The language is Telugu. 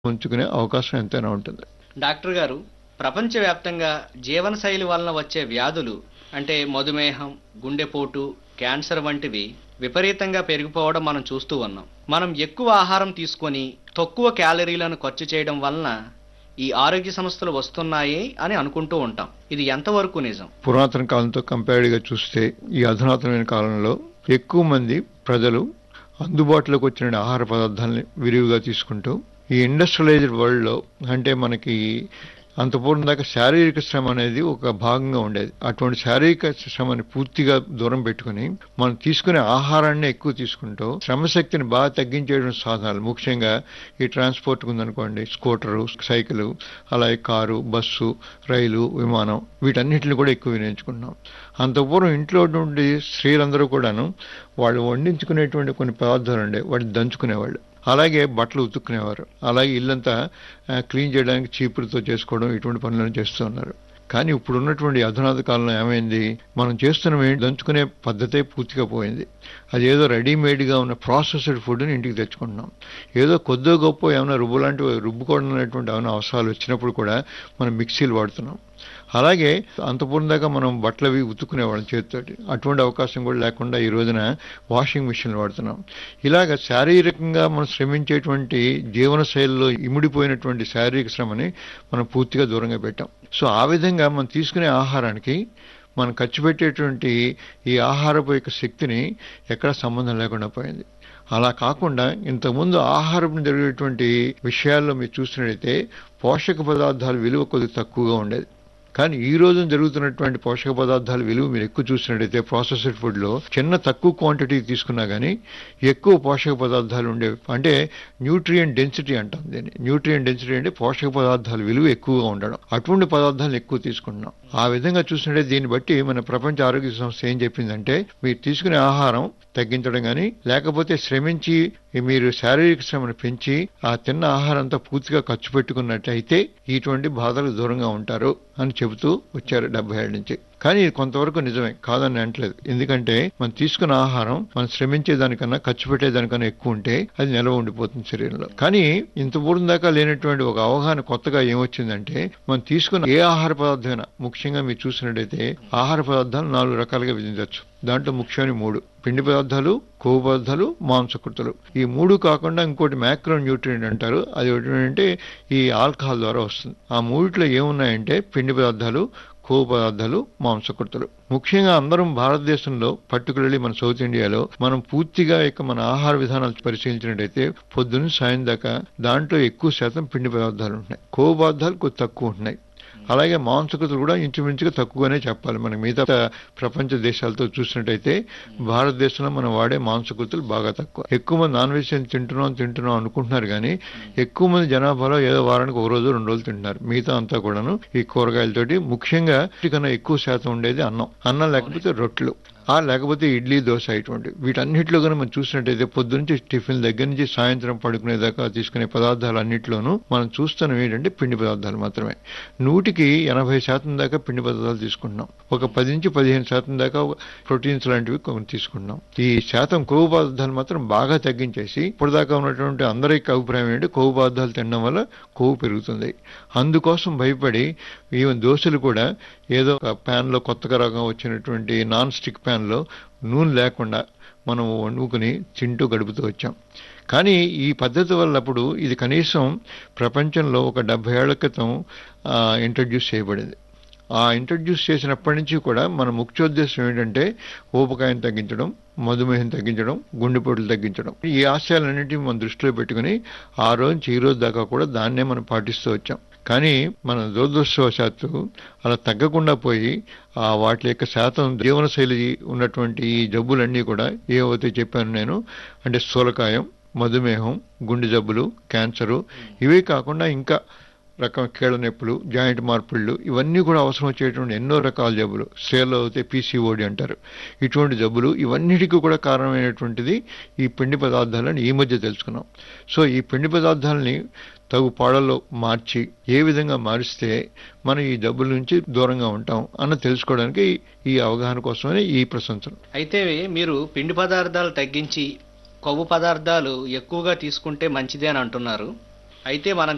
ఉంచుకునే అవకాశం ఎంతైనా ఉంటుంది డాక్టర్ గారు ప్రపంచవ్యాప్తంగా జీవనశైలి వలన వచ్చే వ్యాధులు అంటే మధుమేహం గుండెపోటు క్యాన్సర్ వంటివి విపరీతంగా పెరిగిపోవడం మనం చూస్తూ ఉన్నాం మనం ఎక్కువ ఆహారం తీసుకొని తక్కువ క్యాలరీలను ఖర్చు చేయడం వలన ఈ ఆరోగ్య సమస్యలు వస్తున్నాయి అని అనుకుంటూ ఉంటాం ఇది ఎంతవరకు నిజం పురాతన కాలంతో కంపేర్డ్గా చూస్తే ఈ అధునాతనమైన కాలంలో ఎక్కువ మంది ప్రజలు అందుబాటులోకి వచ్చిన ఆహార పదార్థాలని విరివిగా తీసుకుంటూ ఈ ఇండస్ట్రియలైజ్డ్ వరల్డ్లో అంటే మనకి అంత పూర్వం దాకా శారీరక శ్రమ అనేది ఒక భాగంగా ఉండేది అటువంటి శారీరక శ్రమని పూర్తిగా దూరం పెట్టుకుని మనం తీసుకునే ఆహారాన్ని ఎక్కువ తీసుకుంటూ శ్రమశక్తిని బాగా తగ్గించేయడం సాధనాలు ముఖ్యంగా ఈ ట్రాన్స్పోర్ట్ ఉందనుకోండి స్కూటరు సైకిల్ అలాగే కారు బస్సు రైలు విమానం వీటన్నిటిని కూడా ఎక్కువ వినియోగించుకుంటున్నాం అంత పూర్వం ఇంట్లో నుండి స్త్రీలందరూ కూడాను వాళ్ళు వండించుకునేటువంటి కొన్ని పదార్థాలు ఉండే వాటిని దంచుకునేవాళ్ళు అలాగే బట్టలు ఉతుక్కునేవారు అలాగే ఇల్లంతా ఆ, క్లీన్ చేయడానికి చీపురుతో చేసుకోవడం ఇటువంటి పనులను చేస్తూ ఉన్నారు కానీ ఇప్పుడు ఉన్నటువంటి అధునాత కాలంలో ఏమైంది మనం చేస్తున్న ఏంటి దంచుకునే పద్ధతే పూర్తిగా పోయింది అది ఏదో రెడీమేడ్గా ఉన్న ప్రాసెస్డ్ ఫుడ్ని ఇంటికి తెచ్చుకుంటున్నాం ఏదో కొద్దో గొప్ప ఏమైనా రుబ్బు లాంటివి రుబ్బుకోవడం అనేటువంటి ఏమైనా అవసరాలు వచ్చినప్పుడు కూడా మనం మిక్సీలు వాడుతున్నాం అలాగే అంతపూర్వం దాకా మనం బట్టలు అవి ఉతుక్కునేవాళ్ళం చేతితోటి అటువంటి అవకాశం కూడా లేకుండా ఈ రోజున వాషింగ్ మిషన్లు వాడుతున్నాం ఇలాగ శారీరకంగా మనం శ్రమించేటువంటి జీవన శైలిలో ఇమిడిపోయినటువంటి శారీరక శ్రమని మనం పూర్తిగా దూరంగా పెట్టాం సో ఆ విధంగా మనం తీసుకునే ఆహారానికి మనం ఖర్చు పెట్టేటువంటి ఈ ఆహారపు యొక్క శక్తిని ఎక్కడ సంబంధం లేకుండా పోయింది అలా కాకుండా ఇంతకుముందు ఆహారం జరిగేటువంటి విషయాల్లో మీరు చూసినట్లయితే పోషక పదార్థాల విలువ కొద్దిగా తక్కువగా ఉండేది కానీ ఈ రోజు జరుగుతున్నటువంటి పోషక పదార్థాల విలువ మీరు ఎక్కువ చూసినట్టయితే ప్రాసెస్డ్ ఫుడ్లో చిన్న తక్కువ క్వాంటిటీ తీసుకున్నా కానీ ఎక్కువ పోషక పదార్థాలు ఉండేవి అంటే న్యూట్రియం డెన్సిటీ అంటాం దీన్ని న్యూట్రియం డెన్సిటీ అంటే పోషక పదార్థాల విలువ ఎక్కువగా ఉండడం అటువంటి పదార్థాలను ఎక్కువ తీసుకుంటున్నాం ఆ విధంగా చూసినట్టే దీన్ని బట్టి మన ప్రపంచ ఆరోగ్య సంస్థ ఏం చెప్పిందంటే మీరు తీసుకునే ఆహారం తగ్గించడం కానీ లేకపోతే శ్రమించి మీరు శారీరక శ్రమను పెంచి ఆ తిన్న ఆహారం అంతా పూర్తిగా ఖర్చు పెట్టుకున్నట్టయితే ఇటువంటి బాధలకు దూరంగా ఉంటారు అని చెబుతూ వచ్చారు డెబ్బై ఏళ్ళ నుంచి కానీ ఇది కొంతవరకు నిజమే కాదని అంటలేదు ఎందుకంటే మనం తీసుకున్న ఆహారం మనం శ్రమించే దానికన్నా ఖర్చు పెట్టే దానికన్నా ఎక్కువ ఉంటే అది నిల్వ ఉండిపోతుంది శరీరంలో కానీ ఇంత పూర్వం దాకా లేనటువంటి ఒక అవగాహన కొత్తగా ఏమొచ్చిందంటే మనం తీసుకున్న ఏ ఆహార పదార్థమైనా ముఖ్యంగా మీరు చూసినట్టయితే ఆహార పదార్థాలు నాలుగు రకాలుగా విధించవచ్చు దాంట్లో ముఖ్యమైన మూడు పిండి పదార్థాలు కొవ్వు పదార్థాలు మాంసకృతులు ఈ మూడు కాకుండా ఇంకోటి మ్యాక్రో న్యూట్రియంట్ అంటారు అది ఏంటంటే ఈ ఆల్కహాల్ ద్వారా వస్తుంది ఆ మూడిట్లో ఏమున్నాయంటే పిండి పదార్థాలు కొవ్వు పదార్థాలు మాంసకృతులు ముఖ్యంగా అందరం భారతదేశంలో పర్టికులర్లీ మన సౌత్ ఇండియాలో మనం పూర్తిగా ఇక మన ఆహార విధానాలు పరిశీలించినట్టయితే పొద్దున్న సాయం దాకా దాంట్లో ఎక్కువ శాతం పిండి పదార్థాలు ఉంటున్నాయి కొవ్వు పదార్థాలు కొద్ది తక్కువ ఉంటున్నాయి అలాగే మాంసకృతులు కూడా ఇంచుమించుగా తక్కువగానే చెప్పాలి మనం మిగతా ప్రపంచ దేశాలతో చూసినట్టయితే భారతదేశంలో మనం వాడే మాంసకృతులు బాగా తక్కువ ఎక్కువ మంది నాన్ వెజ్ తింటున్నాం తింటున్నాం అనుకుంటున్నారు కానీ ఎక్కువ మంది జనాభాలో ఏదో వారానికి ఒక రోజు రెండు రోజులు తింటున్నారు మిగతా అంతా కూడాను ఈ కూరగాయలతోటి ముఖ్యంగా కన్నా ఎక్కువ శాతం ఉండేది అన్నం అన్నం లేకపోతే రొట్టెలు ఆ లేకపోతే ఇడ్లీ దోశ ఇటువంటి వీటన్నిటిలో కానీ మనం చూసినట్టయితే పొద్దునుంచి టిఫిన్ దగ్గర నుంచి సాయంత్రం పడుకునేదాకా తీసుకునే పదార్థాలు అన్నింటిలోనూ మనం చూస్తున్నాం ఏంటంటే పిండి పదార్థాలు మాత్రమే నూటికి ఎనభై శాతం దాకా పిండి పదార్థాలు తీసుకుంటున్నాం ఒక పది నుంచి పదిహేను శాతం దాకా ప్రోటీన్స్ లాంటివి కొన్ని తీసుకుంటున్నాం ఈ శాతం కొవ్వు పదార్థాలు మాత్రం బాగా తగ్గించేసి ఇప్పుడు దాకా ఉన్నటువంటి అందరికి అభిప్రాయం ఏంటి కొవ్వు పదార్థాలు తినడం వల్ల కొవ్వు పెరుగుతుంది అందుకోసం భయపడి ఈవెన్ దోశలు కూడా ఏదో ప్యాన్లో కొత్తగా రకం వచ్చినటువంటి నాన్ స్టిక్ ప్యాన్లో నూనె లేకుండా మనం వండుకుని తింటూ గడుపుతూ వచ్చాం కానీ ఈ పద్ధతి వల్ల అప్పుడు ఇది కనీసం ప్రపంచంలో ఒక డెబ్బై ఏళ్ల క్రితం ఇంట్రడ్యూస్ చేయబడింది ఆ ఇంట్రడ్యూస్ చేసినప్పటి నుంచి కూడా మన ముఖ్యోద్దేశం ఏంటంటే ఊపకాయం తగ్గించడం మధుమేహం తగ్గించడం గుండెపోటులు తగ్గించడం ఈ ఆశయాలన్నింటినీ మనం దృష్టిలో పెట్టుకుని ఆ రోజు నుంచి ఈ రోజు దాకా కూడా దాన్నే మనం పాటిస్తూ వచ్చాం కానీ మన దురదృష్టవశాత్తు అలా తగ్గకుండా పోయి ఆ వాటి యొక్క శాతం జీవనశైలి ఉన్నటువంటి ఈ జబ్బులన్నీ కూడా ఏవైతే చెప్పాను నేను అంటే స్థూలకాయం మధుమేహం గుండె జబ్బులు క్యాన్సరు ఇవే కాకుండా ఇంకా రకం కీళ్ళ నొప్పులు జాయింట్ మార్పుళ్ళు ఇవన్నీ కూడా అవసరం వచ్చేటువంటి ఎన్నో రకాల జబ్బులు సేల్లో అయితే పీసీఓడి అంటారు ఇటువంటి జబ్బులు ఇవన్నిటికీ కూడా కారణమైనటువంటిది ఈ పిండి పదార్థాలని ఈ మధ్య తెలుసుకున్నాం సో ఈ పిండి పదార్థాలని తగు పాడల్లో మార్చి ఏ విధంగా మారిస్తే మనం ఈ జబ్బుల నుంచి దూరంగా ఉంటాం అన్న తెలుసుకోవడానికి ఈ అవగాహన కోసమనే ఈ ప్రశంసలు అయితే మీరు పిండి పదార్థాలు తగ్గించి కొవ్వు పదార్థాలు ఎక్కువగా తీసుకుంటే మంచిదే అని అంటున్నారు అయితే మనం